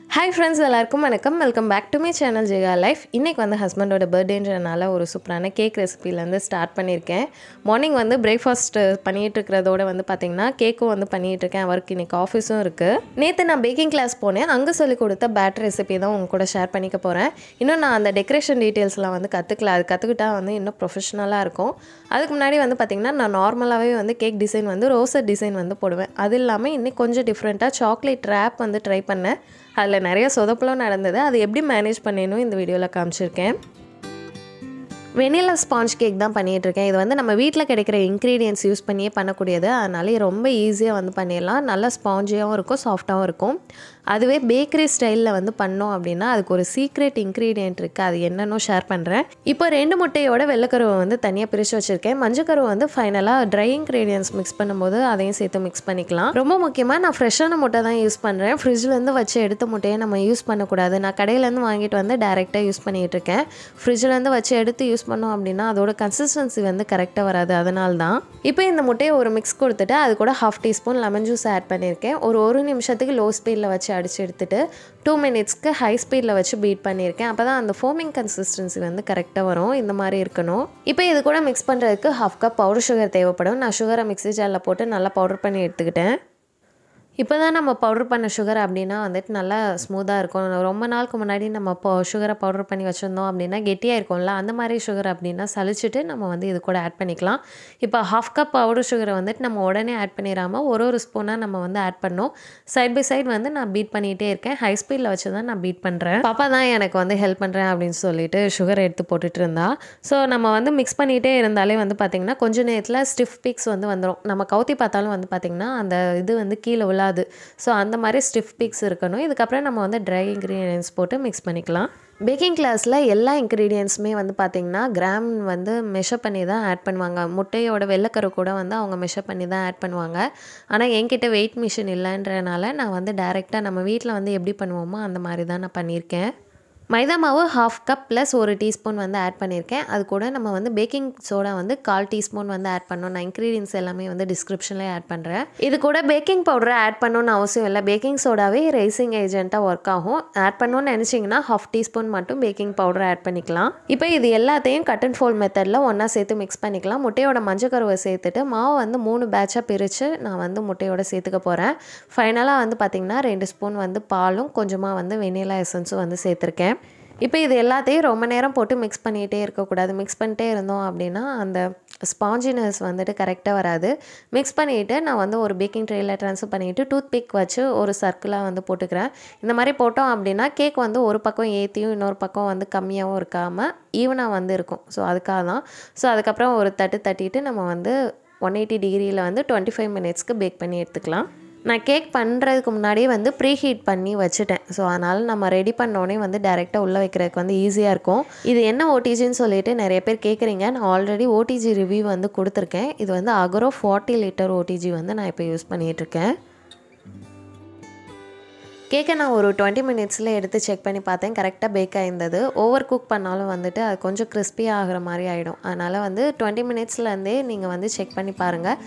Hi friends எல்லாருக்கும் வணக்கம் welcome back to my channel Jega life இன்றைக்கி வந்து ஹஸ்பண்டோட பர்த்டேன்றனால ஒரு சூப்பரான கேக் ரெசிபிலேருந்து ஸ்டார்ட் பண்ணியிருக்கேன் மார்னிங் வந்து பிரேக்ஃபாஸ்ட் பண்ணிகிட்டு இருக்கிறதோட வந்து பார்த்திங்கன்னா கேக்கும் வந்து பண்ணிகிட்டு இருக்கேன் அவருக்கு இன்றைக்கி ஆஃபீஸும் இருக்குது நேற்று நான் பேக்கிங் கிளாஸ் போனேன் அங்கே சொல்லி கொடுத்த பேட்டர் ரெசிபி தான் உங்க கூட ஷேர் பண்ணிக்க போகிறேன் இன்னும் நான் அந்த டெக்கரேஷன் டீட்டெயில்ஸ்லாம் வந்து கற்றுக்கல அது கற்றுக்கிட்டா வந்து இன்னும் ப்ரொஃபஷ்னலாக இருக்கும் அதுக்கு முன்னாடி வந்து பார்த்திங்கன்னா நான் நார்மலாகவே வந்து கேக் டிசைன் வந்து ரோசர் டிசைன் வந்து போடுவேன் அது இல்லாமல் இன்னும் கொஞ்சம் டிஃப்ரெண்ட்டாக சாக்லேட் ட்ராப் வந்து ட்ரை பண்ணேன் அதில் நிறைய சொதப்பலும் நடந்தது அது எப்படி மேனேஜ் பண்ணணும் இந்த வீடியோவில் காமிச்சிருக்கேன் வெனிலா ஸ்பாஞ்ச் கேக் தான் பண்ணிகிட்டு இருக்கேன் இது வந்து நம்ம வீட்டில் கிடைக்கிற இன்க்ரீடியன்ஸ் யூஸ் பண்ணியே பண்ணக்கூடியது அதனால இது ரொம்ப ஈஸியாக வந்து பண்ணிடலாம் நல்லா ஸ்பாஞ்சியாகவும் இருக்கும் சாஃப்டாகவும் இருக்கும் அதுவே பேக்கரி ஸ்டைலில் வந்து பண்ணோம் அப்படின்னா அதுக்கு ஒரு சீக்ரெட் இன்க்ரீடியன்ட் இருக்குது அது என்னன்னு ஷேர் பண்ணுறேன் இப்போ ரெண்டு முட்டையோட வெள்ளைக்கருவை வந்து தனியாக பிரித்து வச்சுருக்கேன் மஞ்சக்கருவை வந்து ஃபைனலாக ட்ரை இன்க்ரீடியன்ஸ் மிக்ஸ் பண்ணும்போது அதையும் சேர்த்து மிக்ஸ் பண்ணிக்கலாம் ரொம்ப முக்கியமாக நான் ஃப்ரெஷ்ஷான முட்டை தான் யூஸ் பண்ணுறேன் ஃப்ரிட்ஜ்லேருந்து வச்சு எடுத்த முட்டையை நம்ம யூஸ் பண்ணக்கூடாது நான் கடையிலேருந்து வாங்கிட்டு வந்து டேரெக்டாக யூஸ் பண்ணிகிட்டு இருக்கேன் ஃப்ரிட்ஜ்லேருந்து வச்சு எடுத்து யூஸ் பண்ணோம் அப்படின்னா அதோட கன்சிஸ்டன்சி வந்து கரெக்டாக வராது அதனால தான் இப்போ இந்த முட்டையை ஒரு மிக்ஸ் கொடுத்துட்டு அது கூட half teaspoon lemon juice add பண்ணியிருக்கேன் ஒரு ஒரு நிமிஷத்துக்கு லோ ஸ்பீடில் வச்சு அடித்து எடுத்துட்டு டூ மினிட்ஸ்க்கு ஹை ஸ்பீடில் வச்சு பீட் பண்ணியிருக்கேன் அப்போ தான் அந்த ஃபோமிங் கன்சிஸ்டன்சி வந்து கரெக்டாக வரும் இந்த மாதிரி இருக்கணும் இப்போ இது கூட மிக்ஸ் பண்ணுறதுக்கு ஹாஃப் கப் பவுடர் சுகர் தேவைப்படும் நான் சுகரை மிக்ஸி ஜாரில் போட்டு நல்லா பவுடர் பண்ணி எடுத்துக்கிட்டேன் இப்போ தான் நம்ம பவுடர் பண்ண சுகர் அப்படின்னா வந்துட்டு நல்லா ஸ்மூத்தாக இருக்கும் ரொம்ப நாளுக்கு முன்னாடி நம்ம இப்போ சுகரை பவுடர் பண்ணி வச்சுருந்தோம் அப்படின்னா கெட்டியாக இருக்கும்ல அந்த மாதிரி சுகர் அப்படின்னா சலிச்சுட்டு நம்ம வந்து இது கூட ஆட் பண்ணிக்கலாம் இப்போ ஹாஃப் கப் பவுடர் சுகரை வந்துட்டு நம்ம உடனே ஆட் பண்ணிடாமல் ஒரு ஒரு ஸ்பூனாக நம்ம வந்து ஆட் பண்ணோம் சைட் பை சைடு வந்து நான் பீட் பண்ணிகிட்டே இருக்கேன் ஹை ஸ்பீடில் வச்சு தான் நான் பீட் பண்ணுறேன் பாப்பா தான் எனக்கு வந்து ஹெல்ப் பண்ணுறேன் அப்படின்னு சொல்லிட்டு சுகரை எடுத்து போட்டுட்டு இருந்தா ஸோ நம்ம வந்து மிக்ஸ் பண்ணிகிட்டே இருந்தாலே வந்து பார்த்திங்கன்னா கொஞ்ச நேரத்தில் ஸ்டிஃப் பீக்ஸ் வந்து வந்துடும் நம்ம கவுத்தி பார்த்தாலும் வந்து பார்த்திங்கன்னா அந்த இது வந்து கீழே விழாது ஸோ அந்த மாதிரி ஸ்டிஃப் பீக்ஸ் இருக்கணும் இதுக்கப்புறம் நம்ம வந்து ட்ரை இன்க்ரீடியன்ஸ் போட்டு மிக்ஸ் பண்ணிக்கலாம் பேக்கிங் கிளாஸில் எல்லா இன்க்ரீடியன்ஸுமே வந்து பார்த்திங்கன்னா கிராம் வந்து மெஷர் பண்ணி தான் ஆட் பண்ணுவாங்க முட்டையோட வெள்ளைக்கரு கூட வந்து அவங்க மெஷர் பண்ணி தான் ஆட் பண்ணுவாங்க ஆனால் என்கிட்ட வெயிட் மிஷின் இல்லைன்றனால நான் வந்து டைரெக்டாக நம்ம வீட்டில் வந்து எப்படி பண்ணுவோமோ அந்த மாதிரி தான் நான் பண்ணியிருக்கேன் மைதா மாவு ஹாஃப் கப் ப்ளஸ் ஒரு டீஸ்பூன் வந்து ஆட் பண்ணியிருக்கேன் அது கூட நம்ம வந்து பேக்கிங் சோடா வந்து கால் டீஸ்பூன் வந்து ஆட் பண்ணோம் நான் இன்க்ரீடியன்ஸ் எல்லாமே வந்து டிஸ்கிரிப்ஷன்லேயே ஆட் பண்ணுறேன் இது கூட பேக்கிங் பவுடரை ஆட் பண்ணணும்னு அவசியம் இல்லை பேக்கிங் சோடாவே ரைசிங் ஏஜென்ட்டாக ஒர்க் ஆகும் ஆட் பண்ணணும்னு நினச்சிங்கன்னா ஹாஃப் டீஸ்பூன் மட்டும் பேக்கிங் பவுடர் ஆட் பண்ணிக்கலாம் இப்போ இது எல்லாத்தையும் கட் அண்ட் ஃபோல்ட் மெத்தடில் ஒன்றா சேர்த்து மிக்ஸ் பண்ணிக்கலாம் முட்டையோட மஞ்சக்கருவை சேர்த்துட்டு மாவு வந்து மூணு பேட்சாக பிரித்து நான் வந்து முட்டையோட சேர்த்துக்க போகிறேன் ஃபைனலாக வந்து பார்த்திங்கன்னா ரெண்டு ஸ்பூன் வந்து பாலும் கொஞ்சமாக வந்து வெனிலா எசன்ஸும் வந்து சேர்த்துருக்கேன் இப்போ இது எல்லாத்தையும் ரொம்ப நேரம் போட்டு மிக்ஸ் பண்ணிகிட்டே இருக்கக்கூடாது மிக்ஸ் பண்ணிட்டே இருந்தோம் அப்படின்னா அந்த ஸ்பாஞ்சினஸ் வந்துட்டு கரெக்டாக வராது மிக்ஸ் பண்ணிவிட்டு நான் வந்து ஒரு பேக்கிங் ட்ரேயில் ட்ரான்ஸ்ஃபர் பண்ணிவிட்டு டூத் பிக் வச்சு ஒரு சர்க்கிளாக வந்து போட்டுக்கிறேன் இந்த மாதிரி போட்டோம் அப்படின்னா கேக் வந்து ஒரு பக்கம் ஏற்றியும் இன்னொரு பக்கம் வந்து கம்மியாகவும் இருக்காமல் ஈவனாக வந்து இருக்கும் ஸோ அதுக்காக தான் ஸோ அதுக்கப்புறம் ஒரு தட்டு தட்டிட்டு நம்ம வந்து ஒன் எயிட்டி டிகிரியில் வந்து டுவெண்ட்டி ஃபைவ் மினிட்ஸ்க்கு பேக் பண்ணி எடுத்துக்கலாம் நான் கேக் பண்ணுறதுக்கு முன்னாடியே வந்து ப்ரீ ஹீட் பண்ணி வச்சுட்டேன் ஸோ அதனால் நம்ம ரெடி பண்ணோடனே வந்து டேரெக்டாக உள்ளே வைக்கிறதுக்கு வந்து ஈஸியாக இருக்கும் இது என்ன ஓடிஜின்னு சொல்லிட்டு நிறைய பேர் கேட்குறீங்க நான் ஆல்ரெடி ஓடிஜி ரிவ்யூ வந்து கொடுத்துருக்கேன் இது வந்து அகரோ ஃபார்ட்டி லிட்டர் ஓடிஜி வந்து நான் இப்போ யூஸ் பண்ணிகிட்ருக்கேன் கேக்கை நான் ஒரு டுவெண்ட்டி மினிட்ஸில் எடுத்து செக் பண்ணி பார்த்தேன் கரெக்டாக பேக் ஆயிருந்தது ஓவர் குக் பண்ணாலும் வந்துட்டு அது கொஞ்சம் கிறிஸ்பியாக ஆகிற மாதிரி ஆகிடும் அதனால் வந்து டுவெண்ட்டி மினிட்ஸ்லேருந்தே நீங்கள் வந்து செக் பண்ணி பாருங்கள்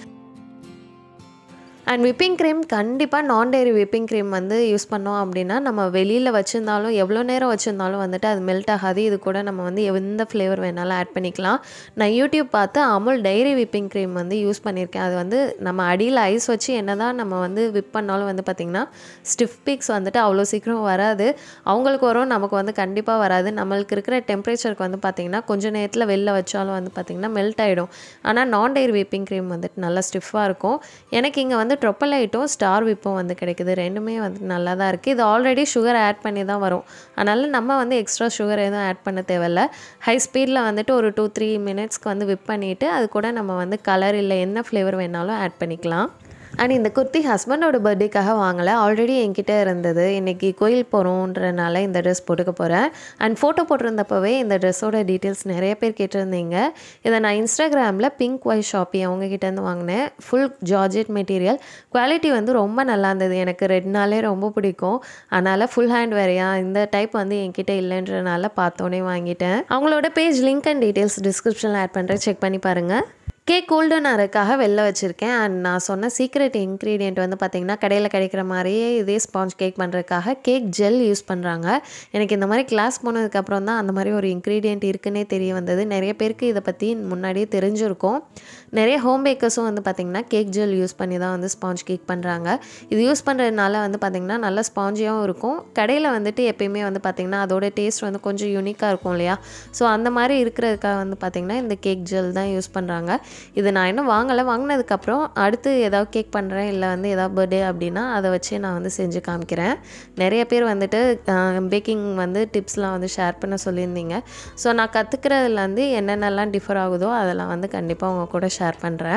அண்ட் விப்பிங் க்ரீம் கண்டிப்பாக நான் டெய்ரி விப்பிங் க்ரீம் வந்து யூஸ் பண்ணோம் அப்படின்னா நம்ம வெளியில் வச்சுருந்தாலும் எவ்வளோ நேரம் வச்சுருந்தாலும் வந்துட்டு அது மெல்ட் ஆகாது இது கூட நம்ம வந்து எந்த ஃப்ளேவர் வேணாலும் ஆட் பண்ணிக்கலாம் நான் யூடியூப் பார்த்து அமுல் டைரி விப்பிங் க்ரீம் வந்து யூஸ் பண்ணியிருக்கேன் அது வந்து நம்ம அடியில் ஐஸ் வச்சு என்ன தான் நம்ம வந்து விப் பண்ணாலும் வந்து பார்த்திங்கன்னா ஸ்டிஃப் பிக்ஸ் வந்துட்டு அவ்வளோ சீக்கிரம் வராது அவங்களுக்கு வரும் நமக்கு வந்து கண்டிப்பாக வராது நம்மளுக்கு இருக்கிற டெம்பரேச்சருக்கு வந்து பார்த்திங்கன்னா கொஞ்சம் நேரத்தில் வெளில வச்சாலும் வந்து பார்த்திங்கன்னா மெல்ட் ஆகிடும் ஆனால் நான் டெய்ரி விப்பிங் க்ரீம் வந்துட்டு நல்லா ஸ்டிஃபாக இருக்கும் எனக்கு இங்கே வந்து வந்து ட்ரொப்பலைட்டும் ஸ்டார் விப்பும் வந்து கிடைக்குது ரெண்டுமே வந்து நல்லா தான் இருக்குது இது ஆல்ரெடி சுகர் ஆட் பண்ணி தான் வரும் அதனால் நம்ம வந்து எக்ஸ்ட்ரா சுகர் எதுவும் ஆட் பண்ண தேவையில்ல ஹை ஸ்பீடில் வந்துட்டு ஒரு டூ த்ரீ மினிட்ஸ்க்கு வந்து விப் பண்ணிவிட்டு அது கூட நம்ம வந்து கலர் இல்லை என்ன ஃப்ளேவர் வேணாலும் ஆட் பண்ணிக்கலாம் அண்ட் இந்த குர்த்தி ஹஸ்பண்டோட பர்த்டேக்காக வாங்கலை ஆல்ரெடி என்கிட்ட இருந்தது இன்றைக்கி கோயில் போகிறோன்றனால இந்த ட்ரெஸ் போட்டுக்க போகிறேன் அண்ட் ஃபோட்டோ போட்டிருந்தப்பவே இந்த ட்ரெஸ்ஸோட டீட்டெயில்ஸ் நிறைய பேர் கேட்டிருந்தீங்க இதை நான் இன்ஸ்டாகிராமில் பிங்க் ஒய் ஷாப்பி அவங்கக்கிட்டேருந்து வாங்கினேன் ஃபுல் ஜார்ஜெட் மெட்டீரியல் குவாலிட்டி வந்து ரொம்ப நல்லா இருந்தது எனக்கு ரெட்னாலே ரொம்ப பிடிக்கும் அதனால் ஃபுல் ஹேண்ட் வேறையா இந்த டைப் வந்து என்கிட்ட இல்லைன்றனால பார்த்தோன்னே வாங்கிட்டேன் அவங்களோட பேஜ் லிங்க் அண்ட் டீட்டெயில்ஸ் டிஸ்கிரிப்ஷனில் ஆட் பண்ணுறேன் செக் பண்ணி பாருங்கள் கேக் கோல்டன் ஆகிறதுக்காக வெளில வச்சுருக்கேன் அண்ட் நான் சொன்ன சீக்ரெட் இன்க்ரீடியண்ட் வந்து பார்த்திங்கன்னா கடையில் கிடைக்கிற மாதிரியே இதே ஸ்பாஞ்ச் கேக் பண்ணுறதுக்காக கேக் ஜெல் யூஸ் பண்ணுறாங்க எனக்கு இந்த மாதிரி கிளாஸ் போனதுக்கப்புறம் தான் அந்த மாதிரி ஒரு இன்க்ரீடியண்ட் இருக்குன்னே தெரிய வந்தது நிறைய பேருக்கு இதை பற்றி முன்னாடியே தெரிஞ்சிருக்கும் நிறைய ஹோம் பேக்கர்ஸும் வந்து பார்த்திங்கன்னா கேக் ஜெல் யூஸ் பண்ணி தான் வந்து ஸ்பாஞ்ச் கேக் பண்ணுறாங்க இது யூஸ் பண்ணுறதுனால வந்து பார்த்திங்கன்னா நல்ல ஸ்பாஞ்சியாகவும் இருக்கும் கடையில் வந்துட்டு எப்பயுமே வந்து பார்த்திங்கன்னா அதோட டேஸ்ட் வந்து கொஞ்சம் யூனிக்காக இருக்கும் இல்லையா ஸோ அந்த மாதிரி இருக்கிறதுக்காக வந்து பார்த்திங்கன்னா இந்த கேக் ஜெல் தான் யூஸ் பண்ணுறாங்க இது நான் இன்னும் வாங்கலை வாங்கினதுக்கப்புறம் அடுத்து ஏதாவது கேக் பண்ணுறேன் இல்லை வந்து ஏதாவது பர்த்டே அப்படின்னா அதை வச்சு நான் வந்து செஞ்சு காமிக்கிறேன் நிறைய பேர் வந்துட்டு பேக்கிங் வந்து டிப்ஸ்லாம் வந்து ஷேர் பண்ண சொல்லியிருந்தீங்க ஸோ நான் கற்றுக்கிறதுல வந்து என்னென்னலாம் டிஃபர் ஆகுதோ அதெல்லாம் வந்து கண்டிப்பாக உங்கள் கூட ஷேர் பண்ணுறேன்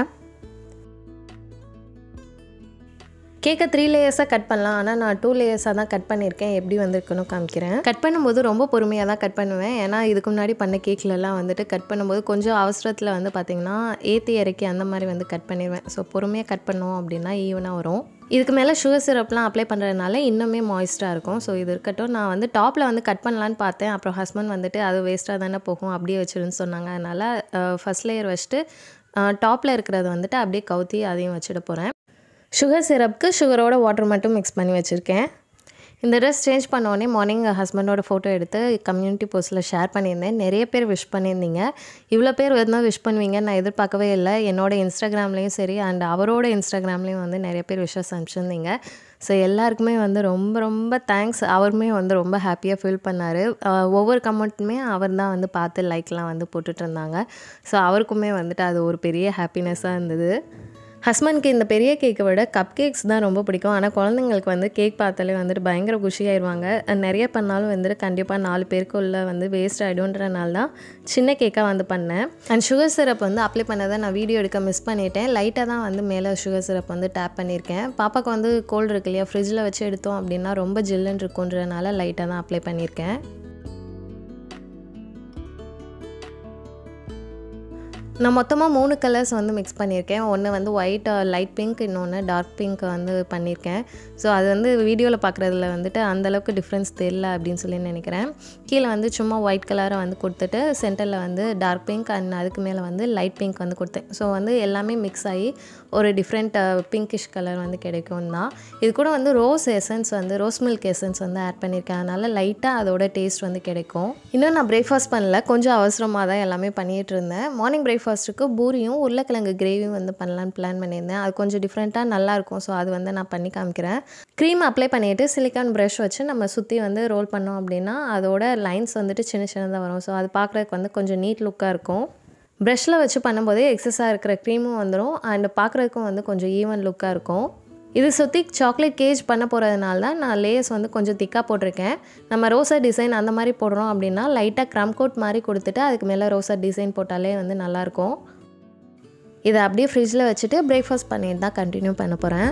கேக்கை த்ரீ லேயர்ஸாக கட் பண்ணலாம் ஆனால் நான் டூ லேயர்ஸாக தான் கட் பண்ணியிருக்கேன் எப்படி வந்திருக்குன்னு காமிக்கிறேன் கட் பண்ணும்போது ரொம்ப பொறுமையாக தான் கட் பண்ணுவேன் ஏன்னா இதுக்கு முன்னாடி பண்ண கேக்லலாம் வந்துட்டு கட் பண்ணும்போது கொஞ்சம் அவசரத்தில் வந்து பார்த்திங்கன்னா ஏற்றி இறக்கி அந்த மாதிரி வந்து கட் பண்ணிடுவேன் ஸோ பொறுமையாக கட் பண்ணோம் அப்படின்னா ஈவனாக வரும் இதுக்கு மேலே சுகர் சிரப்லாம் அப்ளை பண்ணுறதுனால இன்னுமே மாய்ஸ்ட்டாக இருக்கும் ஸோ இது இருக்கட்டும் நான் வந்து டாப்பில் வந்து கட் பண்ணலான்னு பார்த்தேன் அப்புறம் ஹஸ்பண்ட் வந்துட்டு அது வேஸ்ட்டாக தானே போகும் அப்படியே வச்சிருன்னு சொன்னாங்க அதனால் ஃபஸ்ட் லேயர் வச்சுட்டு டாப்பில் இருக்கிறத வந்துட்டு அப்படியே கவுத்தி அதையும் வச்சுட போகிறேன் சுகர் சிரப்க்கு சுகரோட வாட்டர் மட்டும் மிக்ஸ் பண்ணி வச்சுருக்கேன் இந்த ட்ரெஸ் சேஞ்ச் பண்ணோடனே மார்னிங் ஹஸ்பண்டோட ஃபோட்டோ எடுத்து கம்யூனிட்டி போஸ்ட்டில் ஷேர் பண்ணியிருந்தேன் நிறைய பேர் விஷ் பண்ணியிருந்தீங்க இவ்வளோ பேர் வந்து விஷ் பண்ணுவீங்கன்னு நான் எதிர்பார்க்கவே இல்லை என்னோட இன்ஸ்டாகிராம்லேயும் சரி அண்ட் அவரோட இன்ஸ்டாகிராம்லேயும் வந்து நிறைய பேர் விஷஸ் அனுப்பிச்சிருந்தீங்க ஸோ எல்லாருக்குமே வந்து ரொம்ப ரொம்ப தேங்க்ஸ் அவருமே வந்து ரொம்ப ஹாப்பியாக ஃபீல் பண்ணார் ஒவ்வொரு கமெண்ட்டுமே அவர் தான் வந்து பார்த்து லைக்லாம் வந்து போட்டுட்டு இருந்தாங்க ஸோ அவருக்குமே வந்துட்டு அது ஒரு பெரிய ஹாப்பினஸ்ஸாக இருந்தது ஹஸ்பண்ட்க்கு இந்த பெரிய கேக்கை விட கப் கேக்ஸ் தான் ரொம்ப பிடிக்கும் ஆனால் குழந்தைங்களுக்கு வந்து கேக் பார்த்தாலே வந்துட்டு பயங்கர குஷியாயிருவாங்க நிறைய பண்ணாலும் வந்துட்டு கண்டிப்பாக நாலு பேருக்குள்ள வந்து வேஸ்ட் ஆகிடும்ன்றனால தான் சின்ன கேக்காக வந்து பண்ணேன் அண்ட் சுகர் சிரப் வந்து அப்ளை பண்ணதை நான் வீடியோ எடுக்க மிஸ் பண்ணிட்டேன் லைட்டாக தான் வந்து மேலே சுகர் சிரப் வந்து டேப் பண்ணியிருக்கேன் பாப்பாவுக்கு வந்து கோல்டு இருக்கு இல்லையா ஃப்ரிட்ஜில் வச்சு எடுத்தோம் அப்படின்னா ரொம்ப ஜில்லுன்னு இருக்குன்றனால லைட்டாக தான் அப்ளை பண்ணியிருக்கேன் நான் மொத்தமாக மூணு கலர்ஸ் வந்து மிக்ஸ் பண்ணியிருக்கேன் ஒன்று வந்து ஒயிட் லைட் பிங்க் இன்னொன்று டார்க் பிங்க் வந்து பண்ணியிருக்கேன் ஸோ அது வந்து வீடியோவில் பார்க்குறதுல வந்துட்டு அந்தளவுக்கு டிஃப்ரென்ஸ் தெரியல அப்படின்னு சொல்லி நினைக்கிறேன் கீழே வந்து சும்மா ஒயிட் கலரை வந்து கொடுத்துட்டு சென்டரில் வந்து டார்க் பிங்க் அண்ட் அதுக்கு மேலே வந்து லைட் பிங்க் வந்து கொடுத்தேன் ஸோ வந்து எல்லாமே மிக்ஸ் ஆகி ஒரு டிஃப்ரெண்ட் பிங்கிஷ் கலர் வந்து கிடைக்கும் தான் இது கூட வந்து ரோஸ் எசன்ஸ் வந்து ரோஸ் மில்க் எசன்ஸ் வந்து ஆட் பண்ணியிருக்கேன் அதனால் லைட்டாக அதோட டேஸ்ட் வந்து கிடைக்கும் இன்னும் நான் பிரேக்ஃபாஸ்ட் பண்ணல கொஞ்சம் அவசரமாக தான் எல்லாமே பண்ணிகிட்டு இருந்தேன் மார்னிங் பிரேக்ஃபாஸ்ட்டுக்கு பூரியும் உருளைக்கிழங்கு கிரேவியும் வந்து பண்ணலான்னு பிளான் பண்ணியிருந்தேன் அது கொஞ்சம் டிஃப்ரெண்ட்டாக நல்லாயிருக்கும் ஸோ அது வந்து நான் பண்ணி காமிக்கிறேன் க்ரீம் அப்ளை பண்ணிவிட்டு சிலிக்கான் ப்ரஷ் வச்சு நம்ம சுற்றி வந்து ரோல் பண்ணோம் அப்படின்னா அதோட லைன்ஸ் வந்துட்டு சின்ன சின்னதாக வரும் ஸோ அது பார்க்குறதுக்கு வந்து கொஞ்சம் நீட் லுக்காக இருக்கும் ப்ரஷில் வச்சு பண்ணும்போதே எக்ஸஸாக இருக்கிற க்ரீமும் வந்துடும் அண்ட் பார்க்குறதுக்கும் வந்து கொஞ்சம் ஈவன் லுக்காக இருக்கும் இது சுற்றி சாக்லேட் கேஜ் பண்ண போகிறதுனால தான் நான் லேயர்ஸ் வந்து கொஞ்சம் திக்காக போட்டிருக்கேன் நம்ம ரோசா டிசைன் அந்த மாதிரி போடுறோம் அப்படின்னா லைட்டாக க்ரம் கோட் மாதிரி கொடுத்துட்டு அதுக்கு மேலே ரோசா டிசைன் போட்டாலே வந்து நல்லாயிருக்கும் இதை அப்படியே ஃப்ரிட்ஜில் வச்சுட்டு பிரேக்ஃபாஸ்ட் பண்ணிட்டு தான் கண்டினியூ பண்ண போகிறேன்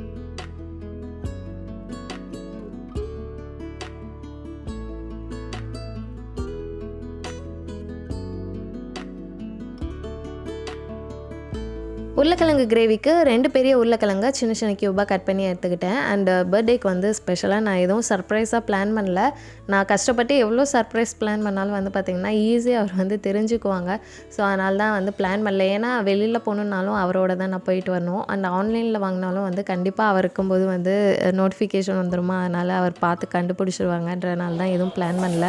உருளைக்கிழங்கு கிரேவிக்கு ரெண்டு பெரிய உருளைக்கிழங்க சின்ன சின்ன க்யூபாக கட் பண்ணி எடுத்துக்கிட்டேன் அண்ட் பர்த்டேக்கு வந்து ஸ்பெஷலாக நான் எதுவும் சர்ப்ரைஸாக பிளான் பண்ணல நான் கஷ்டப்பட்டு எவ்வளோ சர்ப்ரைஸ் பிளான் பண்ணாலும் வந்து பார்த்திங்கன்னா ஈஸியாக அவர் வந்து தெரிஞ்சுக்குவாங்க ஸோ அதனால தான் வந்து பிளான் பண்ணல ஏன்னா வெளியில் போகணுன்னாலும் அவரோட தான் நான் போயிட்டு வரணும் அண்ட் ஆன்லைனில் வாங்கினாலும் வந்து கண்டிப்பாக அவர் இருக்கும்போது வந்து நோட்டிஃபிகேஷன் வந்துருமா அதனால் அவர் பார்த்து கண்டுபிடிச்சிருவாங்கன்றனால தான் எதுவும் பிளான் பண்ணல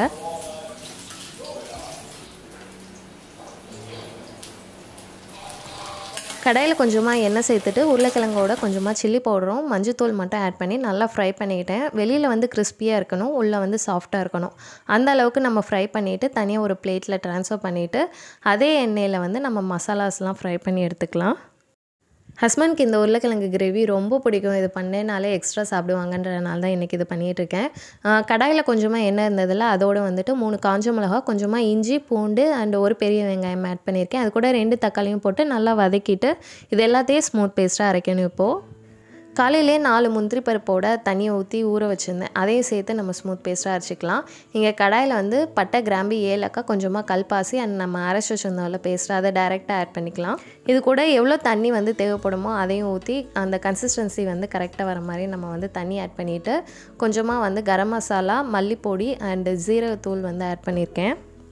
கடாயில் கொஞ்சமாக எண்ணெய் சேர்த்துட்டு உருளைக்கிழங்கோட கொஞ்சமாக சில்லி பவுடரும் மஞ்சத்தூள் மட்டும் ஆட் பண்ணி நல்லா ஃப்ரை பண்ணிக்கிட்டேன் வெளியில் வந்து கிறிஸ்பியாக இருக்கணும் உள்ளே வந்து சாஃப்டாக இருக்கணும் அந்த அளவுக்கு நம்ம ஃப்ரை பண்ணிவிட்டு தனியாக ஒரு பிளேட்டில் ட்ரான்ஸ்ஃபர் பண்ணிவிட்டு அதே எண்ணெயில் வந்து நம்ம மசாலாஸ்லாம் ஃப்ரை பண்ணி எடுத்துக்கலாம் ஹஸ்பண்ட்க்கு இந்த உருளைக்கிழங்கு கிரேவி ரொம்ப பிடிக்கும் இது பண்ணேனாலே எக்ஸ்ட்ரா சாப்பிடுவாங்கன்றனால தான் இன்றைக்கி இது பண்ணிகிட்ருக்கேன் கடாயில் கொஞ்சமாக எண்ணெய் இருந்ததில் அதோடு வந்துட்டு மூணு காஞ்ச மிளகா கொஞ்சமாக இஞ்சி பூண்டு அண்ட் ஒரு பெரிய வெங்காயம் ஆட் பண்ணியிருக்கேன் அது கூட ரெண்டு தக்காளியும் போட்டு நல்லா வதக்கிட்டு இது எல்லாத்தையும் ஸ்மூத் பேஸ்ட்டாக அரைக்கணும் இப்போது காலையிலே நாலு முந்திரி பருப்போட தண்ணியை ஊற்றி ஊற வச்சுருந்தேன் அதையும் சேர்த்து நம்ம ஸ்மூத் பேஸ்ட்டாக அரைச்சிக்கலாம் இங்கே கடாயில் வந்து பட்டை கிராம்பு ஏலக்காய் கொஞ்சமாக கல்பாசி அண்ட் நம்ம அரைச்சி வச்சுருந்தோம்ல பேஸ்ட்டு அதை டைரெக்டாக ஆட் பண்ணிக்கலாம் இது கூட எவ்வளோ தண்ணி வந்து தேவைப்படுமோ அதையும் ஊற்றி அந்த கன்சிஸ்டன்சி வந்து கரெக்டாக வர மாதிரி நம்ம வந்து தண்ணி ஆட் பண்ணிவிட்டு கொஞ்சமாக வந்து கரம் மசாலா மல்லிப்பொடி அண்டு ஜீரகத்தூள் வந்து ஆட் பண்ணியிருக்கேன்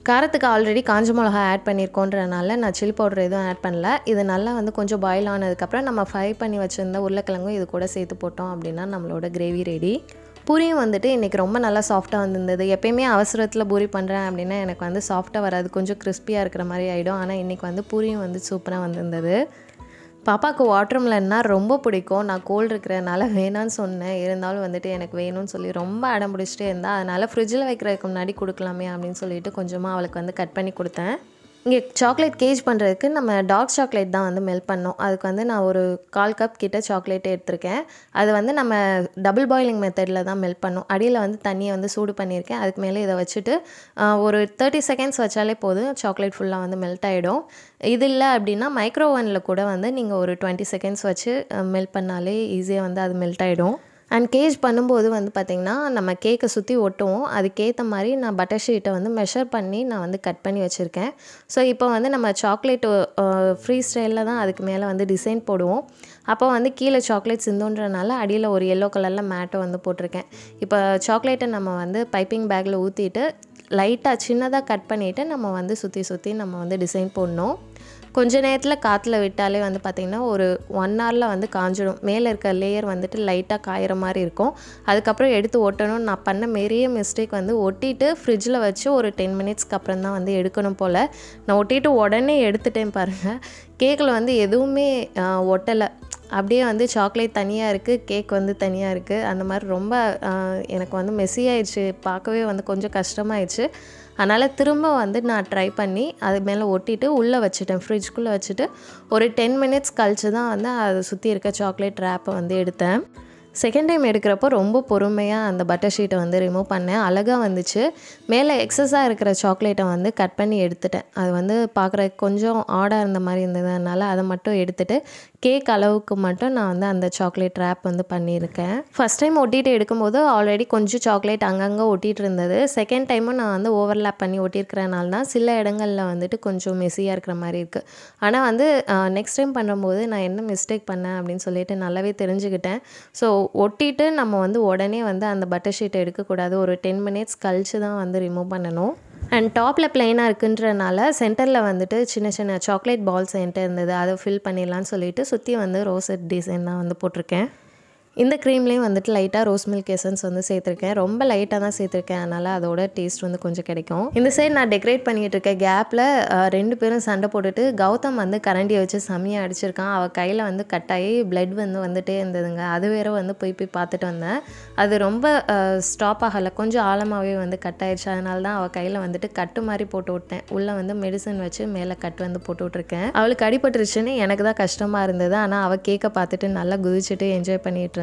காரத்துக்கு ஆல்ரெடி காஞ்ச மிளகா ஆட் பண்ணியிருக்கோன்றனால நான் சில்லி பவுடர் எதுவும் ஆட் பண்ணல இது நல்லா வந்து கொஞ்சம் பாயில் ஆனதுக்கப்புறம் நம்ம ஃப்ரை பண்ணி வச்சுருந்த உருளைக்கிழங்கும் இது கூட சேர்த்து போட்டோம் அப்படின்னா நம்மளோட கிரேவி ரெடி பூரியும் வந்துட்டு இன்றைக்கி ரொம்ப நல்லா சாஃப்டாக வந்திருந்தது எப்பயுமே அவசரத்தில் பூரி பண்ணுறேன் அப்படின்னா எனக்கு வந்து சாஃப்டாக வராது கொஞ்சம் கிறிஸ்பியாக இருக்கிற மாதிரி ஆகிடும் ஆனால் இன்றைக்கி வந்து பூரியும் வந்து சூப்பராக வந்திருந்தது பாப்பாவுக்கு வாட்டர்மெலன்னா ரொம்ப பிடிக்கும் நான் கோல்டு இருக்கிறனால வேணான்னு சொன்னேன் இருந்தாலும் வந்துட்டு எனக்கு வேணும்னு சொல்லி ரொம்ப அடம் பிடிச்சிட்டே இருந்தா அதனால் ஃப்ரிட்ஜில் வைக்கிறதுக்கு முன்னாடி கொடுக்கலாமே அப்படின்னு சொல்லிட்டு கொஞ்சமாக அவளுக்கு வந்து கட் பண்ணி கொடுத்தேன் இங்கே சாக்லேட் கேஜ் பண்ணுறதுக்கு நம்ம டார்க் சாக்லேட் தான் வந்து மெல்ட் பண்ணோம் அதுக்கு வந்து நான் ஒரு கால் கப் கிட்ட சாக்லேட் எடுத்திருக்கேன் அது வந்து நம்ம டபுள் பாயிலிங் மெத்தடில் தான் மெல்ட் பண்ணோம் அடியில் வந்து தண்ணியை வந்து சூடு பண்ணியிருக்கேன் அதுக்கு மேலே இதை வச்சுட்டு ஆஹ், ஒரு தேர்ட்டி செகண்ட்ஸ் வச்சாலே போதும் சாக்லேட் ஃபுல்லாக வந்து மெல்ட் ஆகிடும் இது இல்லை அப்படின்னா மைக்ரோ ஓவனில் கூட வந்து நீங்கள் ஒரு டுவெண்ட்டி செகண்ட்ஸ் வச்சு மெல்ட் பண்ணாலே ஈஸியாக வந்து அது மெல்ட் ஆகிடும் அண்ட் கேஜ் பண்ணும்போது வந்து பார்த்திங்கன்னா நம்ம கேக்கை சுற்றி ஒட்டுவோம் அதுக்கேற்ற மாதிரி நான் பட்டர் ஷீட்டை வந்து மெஷர் பண்ணி நான் வந்து கட் பண்ணி வச்சுருக்கேன் ஸோ இப்போ வந்து நம்ம சாக்லேட் ஃப்ரீ ஸ்டைலில் தான் அதுக்கு மேலே வந்து டிசைன் போடுவோம் அப்போ வந்து கீழே சாக்லேட் சிந்துன்றனால அடியில் ஒரு எல்லோ கலரில் மேட்டை வந்து போட்டிருக்கேன் இப்போ சாக்லேட்டை நம்ம வந்து பைப்பிங் பேக்கில் ஊற்றிட்டு லைட்டாக சின்னதாக கட் பண்ணிவிட்டு நம்ம வந்து சுற்றி சுற்றி நம்ம வந்து டிசைன் போடணும் கொஞ்ச நேரத்தில் காற்றுல விட்டாலே வந்து பார்த்திங்கன்னா ஒரு ஒன் ஹவரில் வந்து காஞ்சிடும் மேலே இருக்க லேயர் வந்துட்டு லைட்டாக காயிற மாதிரி இருக்கும் அதுக்கப்புறம் எடுத்து ஒட்டணும் நான் பண்ண பெரிய மிஸ்டேக் வந்து ஒட்டிட்டு ஃப்ரிட்ஜில் வச்சு ஒரு டென் மினிட்ஸ்க்கு அப்புறம் தான் வந்து எடுக்கணும் போல் நான் ஒட்டிட்டு உடனே எடுத்துட்டேன் பாருங்கள் கேக்கில் வந்து எதுவுமே ஒட்டலை அப்படியே வந்து சாக்லேட் தனியாக இருக்குது கேக் வந்து தனியாக இருக்குது அந்த மாதிரி ரொம்ப ஆஹ், எனக்கு வந்து மெஸ்ஸி ஆயிடுச்சு பார்க்கவே வந்து கொஞ்சம் கஷ்டமாயிடுச்சு அதனால் திரும்ப வந்து நான் ட்ரை பண்ணி அது மேலே ஒட்டிட்டு உள்ளே வச்சுட்டேன் ஃப்ரிட்ஜ்குள்ளே வச்சுட்டு ஒரு டென் மினிட்ஸ் கழிச்சு தான் வந்து அதை சுற்றி இருக்க சாக்லேட் ரேப்பை வந்து எடுத்தேன் செகண்ட் டைம் எடுக்கிறப்போ ரொம்ப பொறுமையாக அந்த பட்டர் ஷீட்டை வந்து ரிமூவ் பண்ணேன் அழகாக வந்துச்சு மேலே எக்ஸஸாக இருக்கிற சாக்லேட்டை வந்து கட் பண்ணி எடுத்துட்டேன் அது வந்து பார்க்குற கொஞ்சம் ஆடாக இருந்த மாதிரி இருந்ததுனால அதை மட்டும் எடுத்துட்டு கேக் அளவுக்கு மட்டும் நான் வந்து அந்த சாக்லேட் ரேப் வந்து பண்ணியிருக்கேன் ஃபஸ்ட் டைம் ஒட்டிட்டு எடுக்கும்போது ஆல்ரெடி கொஞ்சம் சாக்லேட் அங்கங்கே ஒட்டிட்டு இருந்தது செகண்ட் டைமும் நான் வந்து ஓவர்லேப் பண்ணி ஒட்டியிருக்கிறனால தான் சில இடங்களில் வந்துட்டு கொஞ்சம் மெஸ்ஸியாக இருக்கிற மாதிரி இருக்குது ஆனால் வந்து நெக்ஸ்ட் டைம் பண்ணும்போது நான் என்ன மிஸ்டேக் பண்ணேன் அப்படின்னு சொல்லிட்டு நல்லாவே தெரிஞ்சுக்கிட்டேன் ஸோ ஒட்டிட்டு நம்ம வந்து உடனே வந்து அந்த பட்டர் ஷீட்டை எடுக்கக்கூடாது ஒரு டென் மினிட்ஸ் கழிச்சு தான் வந்து ரிமூவ் பண்ணணும் அண்ட் டாப்பில் பிளெயினாக இருக்குன்றனால சென்டரில் வந்துட்டு சின்ன சின்ன சாக்லேட் பால்ஸ் என்கிட்ட இருந்தது அதை ஃபில் பண்ணிடலான்னு சொல்லிட்டு சுற்றி வந்து ரோசட் டிசைன் தான் வந்து போட்டிருக்கேன் இந்த க்ரீம்லேயும் வந்துட்டு லைட்டாக ரோஸ் மில்க் எசன்ஸ் வந்து சேர்த்துருக்கேன் ரொம்ப லைட்டாக தான் சேர்த்துருக்கேன் அதனால் அதோட டேஸ்ட் வந்து கொஞ்சம் கிடைக்கும் இந்த சைடு நான் டெக்கரேட் பண்ணிகிட்டு இருக்க கேப்பில் ரெண்டு பேரும் சண்டை போட்டுட்டு கௌதம் வந்து கரண்டியை வச்சு செம்மையாக அடிச்சிருக்கான் அவள் கையில் வந்து கட்டாயி பிளட் வந்து வந்துட்டே இருந்ததுங்க அது வேற வந்து போய் போய் பார்த்துட்டு வந்தேன் அது ரொம்ப ஸ்டாப் ஆகலை கொஞ்சம் ஆழமாகவே வந்து கட் ஆயிடுச்சு அதனால தான் அவள் கையில் வந்துட்டு கட்டு மாதிரி போட்டு விட்டேன் உள்ளே வந்து மெடிசன் வச்சு மேலே கட்டு வந்து போட்டு விட்ருக்கேன் அவளுக்கு அடிபட்டுருச்சுன்னு எனக்கு தான் கஷ்டமாக இருந்தது ஆனால் அவள் கேக்கை பார்த்துட்டு நல்லா குதிச்சுட்டு என்ஜாய் பண்ணிட்டு இருந்தா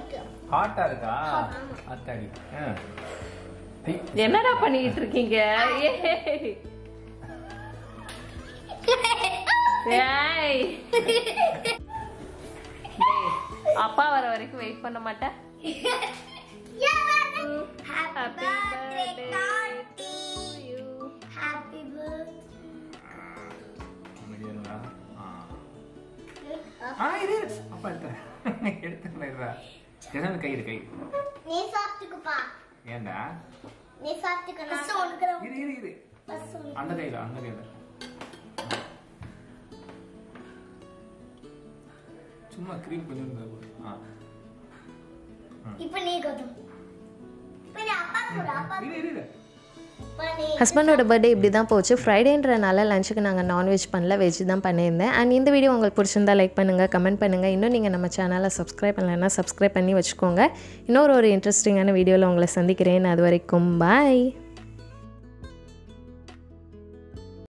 ஹாட்டா இருக்கா அத்தாடி ஆ. ஐ, என்னடா பண்ணிட்டு இருக்கீங்க அப்பா வர வரைக்கும் வெயிட் பண்ண மாட்டேன் Happy birthday, Tati. Happy birthday. அமைதியா இருடா. ஆ. ஆ, இரு, இரு. அப்பா எடுத்துறேன். எடுத்துக்கிறேன், இருடா. ஜெகன் கை இரு, கை நீ சாப்பிட்டுக்குப்பா ஏன்டா நீ சாப்பிட்டுக்க நான் உனக்கு இரு இரு இரு அந்த கையில அந்த கையில சும்மா க்ரீம் கொஞ்சம் இருந்தா போதும். ஆ இப்ப நீ கௌதம் இப்ப நீ அப்பா கூட அப்பா இரு இரு இரு இப்ப நீ ஹஸ்பண்டோட பர்த்டே இப்படி தான் போச்சு ஃப்ரைடேன்றனால லஞ்சுக்கு நாங்கள் நான்வெஜ் பண்ணல வெஜ் தான் பண்ணியிருந்தேன் அண்ட் இந்த வீடியோ உங்களுக்கு பிடிச்சிருந்தா லைக் பண்ணுங்கள் கமெண்ட் பண்ணுங்கள் இன்னும் நீங்கள் நம்ம சேனலை சப்ஸ்கிரைப் பண்ணலைன்னா சப்ஸ்கிரைப் பண்ணி வச்சுக்கோங்க இன்னொரு ஒரு இன்ட்ரெஸ்டிங்கான வீடியோவில் உங்களை சந்திக்கிறேன் அது வரைக்கும் பாய்